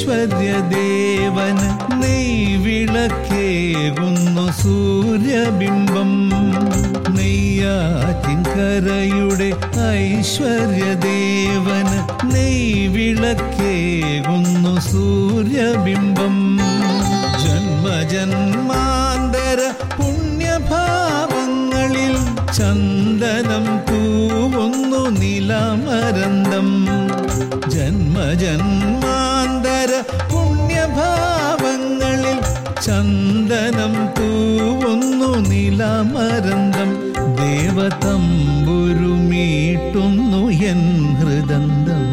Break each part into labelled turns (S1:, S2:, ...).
S1: ഐശ്വര്യദേവന് നെയ്വിളക്കേകുന്നു സൂര്യബിംബം നെയ്യാറ്റിൻകരയുടെ ഐശ്വര്യദേവന് നെയ്വിളക്കേകുന്നു സൂര്യബിംബം ജന്മജന്മാന്തര പുണ്യഭാവങ്ങളിൽ ചന്ദനം തൂവുന്നു നിലമരന്തം ജന്മജന്മാന്തര പുണ്യഭാവങ്ങളിൽ ചന്ദനം തൂവുന്നു നിലമരന്തം ദേവതമ്പുരുമീട്ടുന്നു എൻ ഹൃദന്തം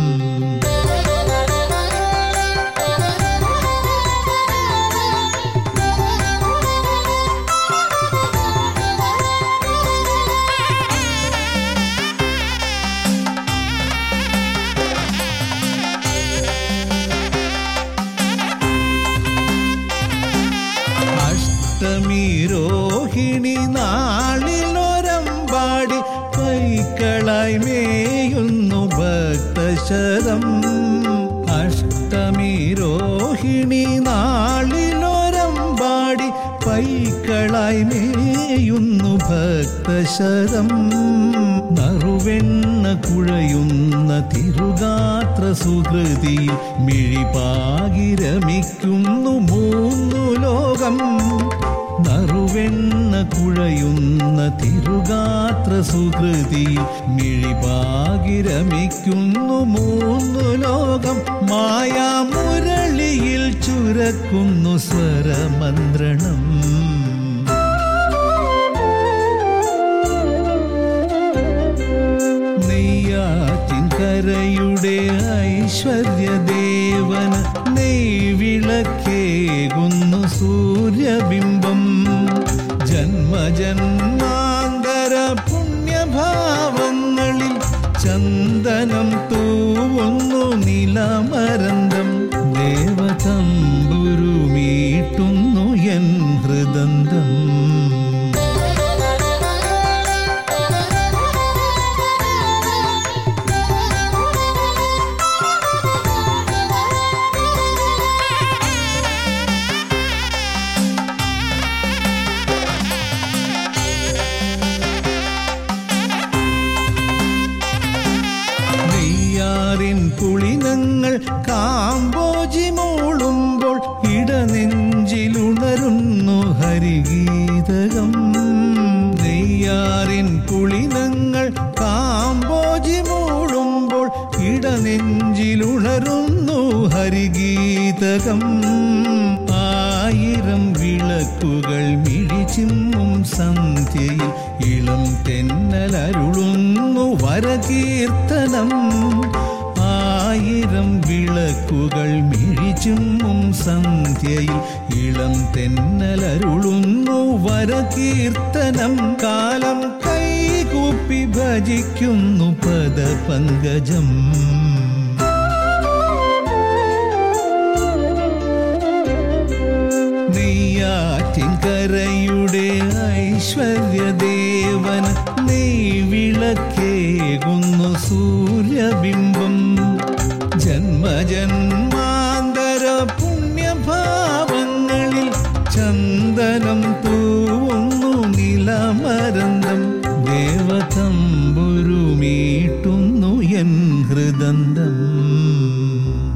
S1: അഷ്ടമി രോഹിണി നാളിലൊരമ്പാടി കൈക്കളായി മേയുന്നു ഭക്തശരം അഷ്ടമി രോഹിണി നാളിലൊരമ്പാടി പൈക്കളായി മേയുന്നു ഭക്തശരം നറുവെണ്ണ കുഴയുന്ന തിരുഗാത്ര സുഹൃതിയിൽ മിഴിപാകിരമിക്കുന്നു മൂന്നു ലോകം നറുവെണ്ണ കുഴയുന്ന തിരുഗാത്ര സുഹൃതിയിൽ മിഴിപാകിരമിക്കുന്നു മൂന്നു ലോകം മായാമുരളിയിൽ ചുരക്കുന്നു സ്വരമന്ത്രണം നെയ്യാറ്റിൻകരയുടെ ഐശ്വര്യദേവന് നെയ്വിളക്കേകുന്നു സൂര്യബിംബം ജന്മജന്മാന്തര പുണ്യഭാവങ്ങളിൽ ചന്ദനം തൂവുന്നു നിലമരന്തം ദേവതമ്പുരുമീട്ടുന്നു എൻ ഹൃദന്തം നെയ്യാറിൻ പുളിനങ്ങൾ കാമ്പോജി മൂളുമ്പോൾ ഇടനെഞ്ചിലുണരുന്നു ഹരിഗീതകം നെയ്യാറിൻ പുളിനങ്ങൾ കാമ്പോജി മൂളുമ്പോൾ ഇടനെഞ്ചിലുണരുന്നു ഹരിഗീതകം ആയിരം വിളക്കുകൾ മിഴിച്ചിമ്മും സന്ധ്യയിൽ ഇളം തെന്നലരുളുന്നു വരകീർത്തനം ആയിരം വിളക്കുകൾ മിഴിച്ചുമ്മും സന്ധ്യയിൽ ഇളം തെന്നലരുളുന്നു വരകീർത്തനം കാലം കൈകൂപ്പി ഭജിക്കുന്നു പദപങ്കജം നെയ്യാറ്റിൻകരയുടെ ഐശ്വര്യദേവന് നെയ്വിളക്കേകുന്നു സൂര്യബിംബം ജന്മജന്മാന്തര പുണ്യഭാവങ്ങളിൽ ചന്ദനം തൂവുന്നു നിലമരന്തം ദേവതമ്പുരുമീട്ടുന്നു എൻ ഹൃദന്തം